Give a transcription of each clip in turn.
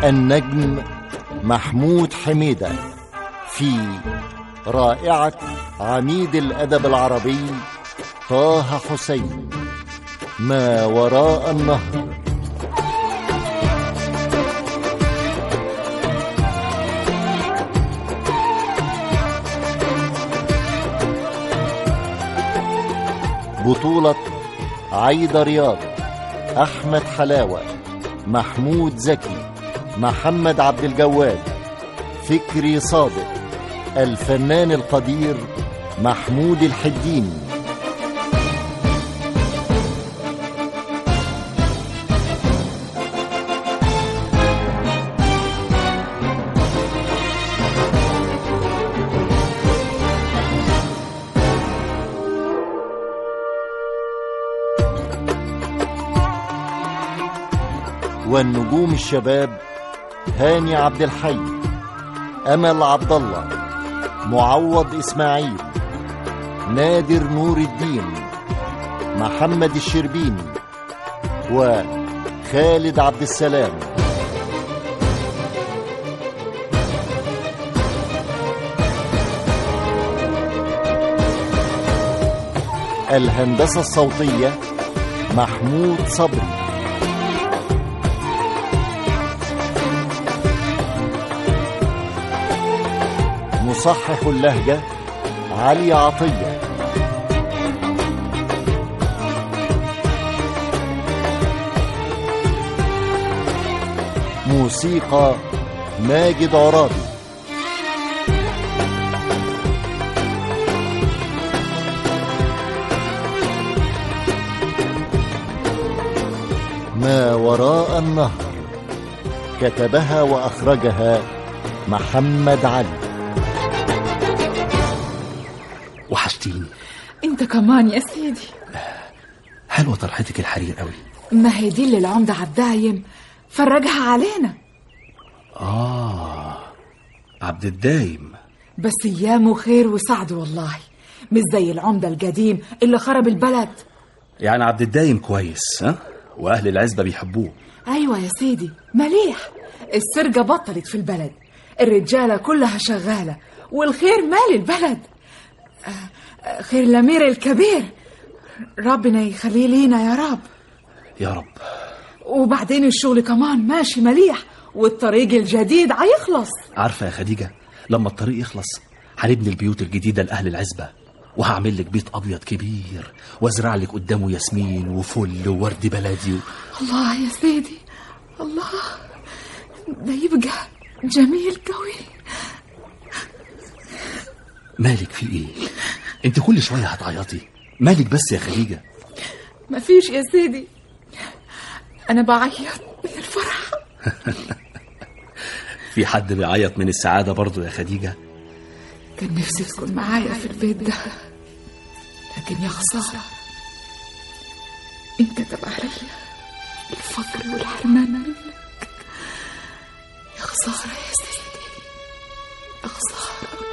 النجم محمود حميدة في رائعة عميد الأدب العربي طه حسين ما وراء النهر بطولة عايدة رياض أحمد حلاوة محمود زكي محمد عبد الجواد فكري صادق الفنان القدير محمود الحديني والنجوم الشباب هاني عبد الحي امل عبد الله معوض اسماعيل نادر نور الدين محمد الشربيني وخالد عبد السلام الهندسه الصوتيه محمود صبري مصحح اللهجة علي عطية موسيقى ماجد عرابي ما وراء النهر كتبها وأخرجها محمد علي وحشتيني انت كمان يا سيدي حلوة طرحتك الحرير قوي ما هي دي اللي العمدة عالدايم فرجها علينا آه عبد الدايم بس ايامه خير وسعد والله مش زي العمدة القديم اللي خرب البلد يعني عبد الدايم كويس ها وأهل العزبة بيحبوه ايوه يا سيدي مليح السرقة بطلت في البلد الرجالة كلها شغالة والخير مال البلد آه، آه، خير الأمير الكبير ربنا يخليه لينا يا رب يا رب وبعدين الشغل كمان ماشي مليح والطريق الجديد هيخلص عارفة يا خديجة لما الطريق يخلص هنبني البيوت الجديدة لأهل العزبة وهعمل لك بيت أبيض كبير وازرع لك قدامه ياسمين وفل وورد بلدي و... الله يا سيدي الله ده يبقى جميل قوي مالك في ايه انت كل شوية هتعيطي مالك بس يا خديجة مفيش يا سيدي أنا بعيط من الفرح في حد بيعيط من السعادة برضو يا خديجة كان نفسي تكون معايا في البيت ده لكن يا خسارة انكتب عليا الفقر والحرمان منك يا خسارة يا سيدي يا خسارة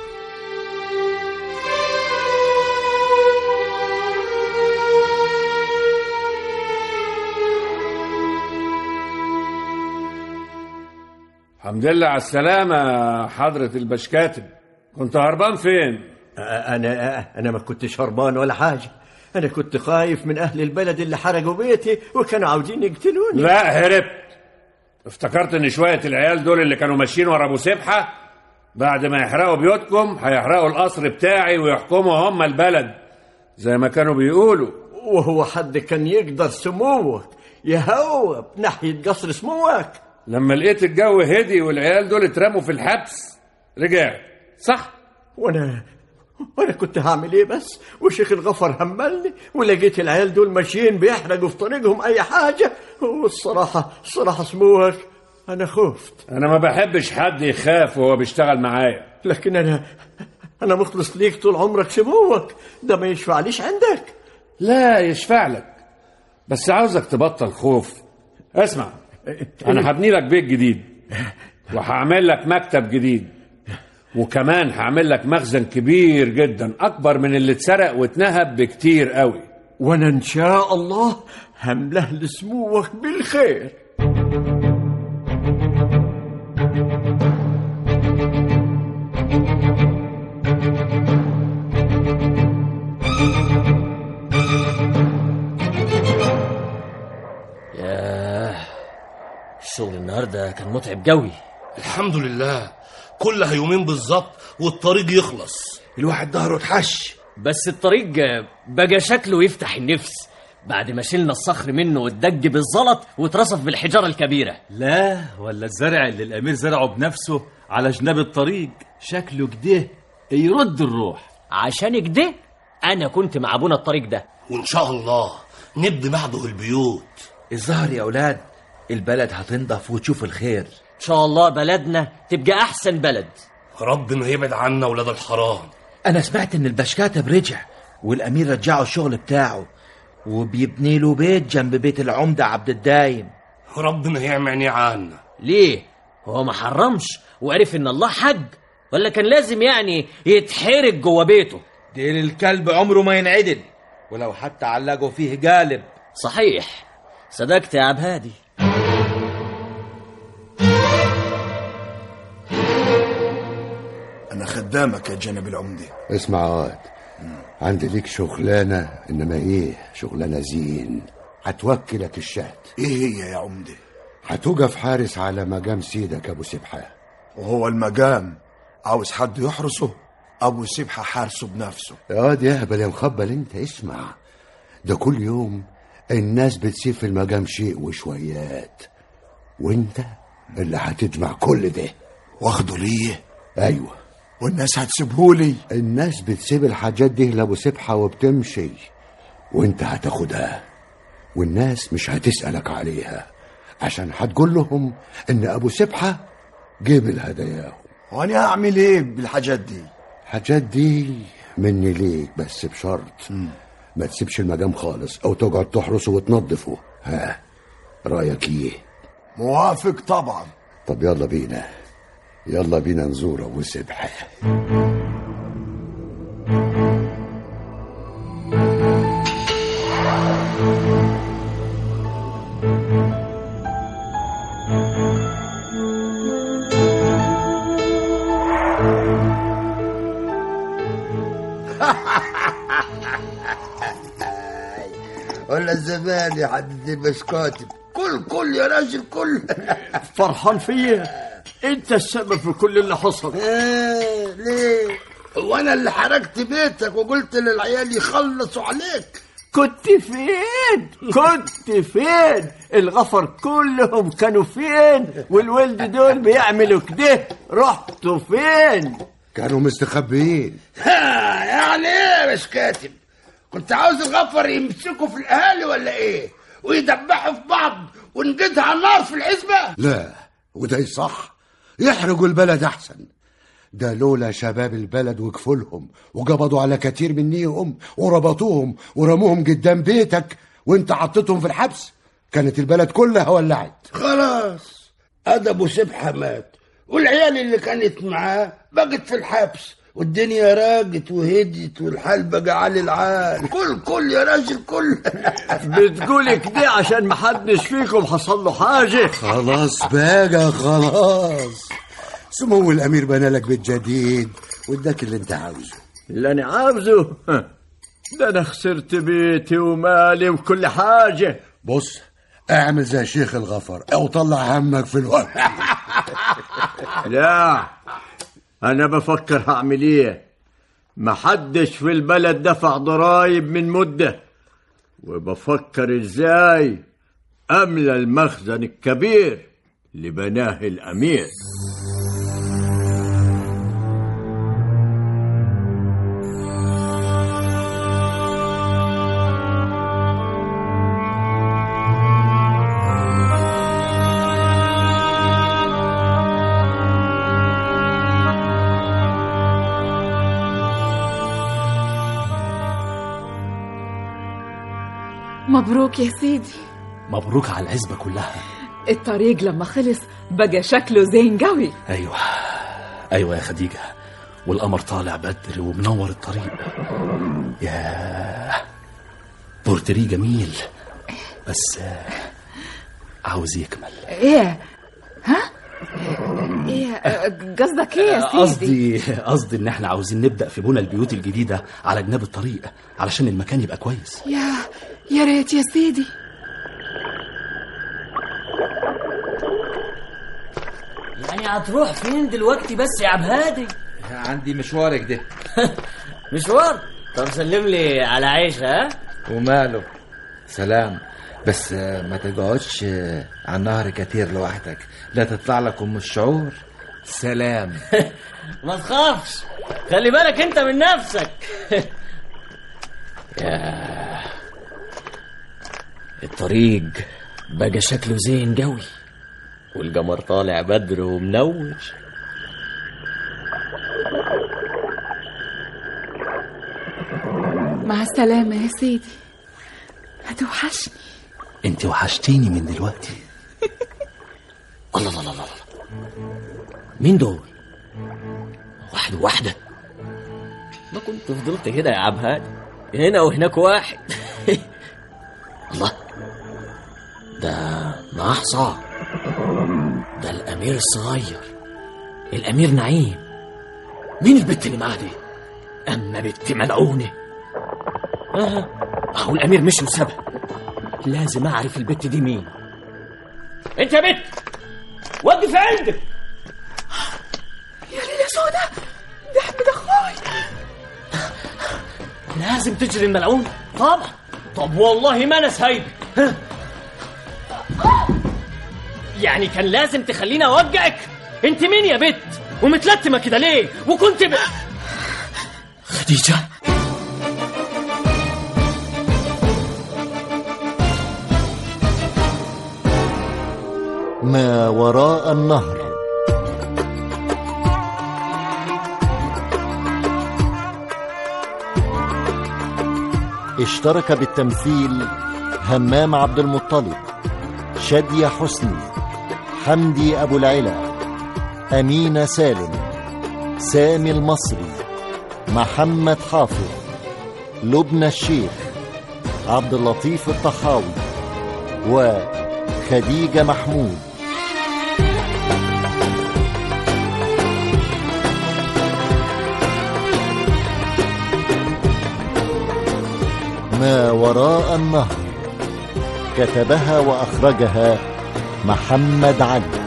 الحمد لله على السلامة يا حضرة البشكاتب كنت هربان فين؟ أنا أنا ما كنتش هربان ولا حاجة أنا كنت خايف من أهل البلد اللي حرقوا بيتي وكانوا عاوزين يقتلوني لا هربت افتكرت ان شوية العيال دول اللي كانوا ماشيين ورا ابو سبحة بعد ما يحرقوا بيوتكم هيحرقوا القصر بتاعي ويحكموا هم البلد زي ما كانوا بيقولوا وهو حد كان يقدر سموك يهوب ناحية قصر سموك لما لقيت الجو هدي والعيال دول اترموا في الحبس رجعت صح وأنا وأنا كنت هعمل إيه بس وشيخ الغفر هملني ولقيت العيال دول ماشيين بيحرقوا في طريقهم أي حاجة والصراحة الصراحة سموك أنا خفت انا ما بحبش حد يخاف وهو بيشتغل معايا لكن أنا أنا مخلص ليك طول عمرك سموك ده ما يشفعليش عندك لا يشفع لك بس عاوزك تبطل خوف اسمع انا هبني لك بيت جديد وهعمل لك مكتب جديد وكمان هعمل لك مخزن كبير جدا اكبر من اللي اتسرق واتنهب بكتير قوي وانا ان شاء الله همله لسموك بالخير الشغل النهارده كان متعب قوي الحمد لله كلها يومين بالظبط والطريق يخلص الواحد ظهره اتحش بس الطريق بقى شكله يفتح النفس بعد ما شلنا الصخر منه واتدج بالزلط واترصف بالحجاره الكبيره لا ولا الزرع اللي الامير زرعه بنفسه على جناب الطريق شكله كده يرد الروح عشان كده انا كنت مع ابونا الطريق ده وان شاء الله نبني بعده البيوت الظهر يا اولاد البلد هتنضف وتشوف الخير ان شاء الله بلدنا تبقى احسن بلد ربنا يبعد عنا ولاد الحرام انا سمعت ان البشكاتب رجع والامير رجعه الشغل بتاعه وبيبني له بيت جنب بيت العمده عبد الدايم ربنا يعمي عنا ليه هو ما حرمش وعرف ان الله حج ولا كان لازم يعني يتحرق جوه بيته ديل الكلب عمره ما ينعدل ولو حتى علقوا فيه قالب صحيح صدقت يا عبهادي أنا خدامك يا جنب العمدة اسمع يا واد عندي ليك شغلانة إنما إيه شغلانة زين هتوكلك الشهد إيه هي يا عمدة هتوقف حارس على مقام سيدك أبو سبحة وهو المقام عاوز حد يحرسه أبو سبحة حارسه بنفسه يا واد يهبل يا مخبل أنت اسمع ده كل يوم الناس بتسيب في المقام شيء وشويات وانت اللي هتجمع كل ده واخده ليه ايوه والناس هتسيبهولي الناس بتسيب الحاجات دي لابو سبحة وبتمشي وانت هتاخدها والناس مش هتسألك عليها عشان هتقول لهم ان ابو سبحة جيب الهدايا وأنا هعمل إيه بالحاجات دي الحاجات دي مني ليك بس بشرط ما تسيبش المجام خالص او تقعد تحرسه وتنظفه ها رايك ايه موافق طبعا طب يلا بينا يلا بينا نزور ابو سبحه ولا الزمان يا حدد البسكاتب كل كل يا راجل كل فرحان فيا انت السبب في كل اللي حصل ايه ليه وانا اللي حركت بيتك وقلت للعيال يخلصوا عليك كنت فين كنت فين الغفر كلهم كانوا فين والولد دول بيعملوا كده رحتوا فين كانوا مستخبيين ها يعني ايه مش كاتب كنت عاوز الغفر يمسكوا في الاهالي ولا ايه ويدبحوا في بعض ونجدها النار في العزبه لا وده صح يحرقوا البلد احسن ده لولا شباب البلد وكفولهم وقبضوا على كتير منيهم وربطوهم ورموهم قدام بيتك وانت حطيتهم في الحبس كانت البلد كلها ولعت خلاص ادب وسبحه مات والعيال اللي كانت معاه بقت في الحبس والدنيا راجت وهديت والحال بقى على العال كل كل يا راجل كل بتقولي كده عشان محدش فيكم حصل له حاجه خلاص بقى خلاص سمو الامير بنى لك بيت جديد واداك اللي انت عاوزه اللي انا عاوزه ده انا خسرت بيتي ومالي وكل حاجه بص اعمل زي شيخ الغفر او طلع همك في الوقت لا انا بفكر هعمل ايه محدش في البلد دفع ضرايب من مده وبفكر ازاي املى المخزن الكبير اللي بناه الامير مبروك يا سيدي مبروك على العزبة كلها الطريق لما خلص بقى شكله زين قوي أيوة أيوة يا خديجة والقمر طالع بدر ومنور الطريق يا بورتري جميل بس آه، عاوز يكمل ايه ها ايه آه، قصدك ايه يا سيدي قصدي قصدي ان احنا عاوزين نبدا في بنى البيوت الجديده على جناب الطريق علشان المكان يبقى كويس يا يا ريت يا سيدي يعني هتروح فين دلوقتي بس يا عبهادي عندي مشوار كده مشوار طب سلم لي على عيشة ها وماله سلام بس آه، ما تقعدش آه، على النهر كتير لوحدك لا تطلع لك ام الشعور سلام ما تخافش خلي بالك انت من نفسك يا الطريق بقى شكله زين قوي والقمر طالع بدر ومنور مع السلامة يا سيدي هتوحشني انت وحشتيني من دلوقتي الله الله الله الله مين دول واحد وواحدة ما كنت فضلت كده يا عبهاد هنا وهناك واحد الله ده معاه حصان ده الأمير الصغير الأمير نعيم مين البت اللي معاه دي أما بنت ملعونة آه أهو الأمير مشي وسابها لازم أعرف البت دي مين أنت يا بت وقف عندك يا ليلة سودا ده احمد اخوي لازم تجري الملعون طبعا طب والله ما انا سايبك ها؟ يعني كان لازم تخليني اوجعك انت مين يا بت ومتلتمه كده ليه وكنت ب... خديجه ما وراء النهر اشترك بالتمثيل همام عبد المطلب شادية حسني حمدي أبو العلا أمينة سالم سامي المصري محمد حافظ لبنى الشيخ عبد اللطيف الطحاوي وخديجة محمود ما وراء النهر كتبها وأخرجها محمد علي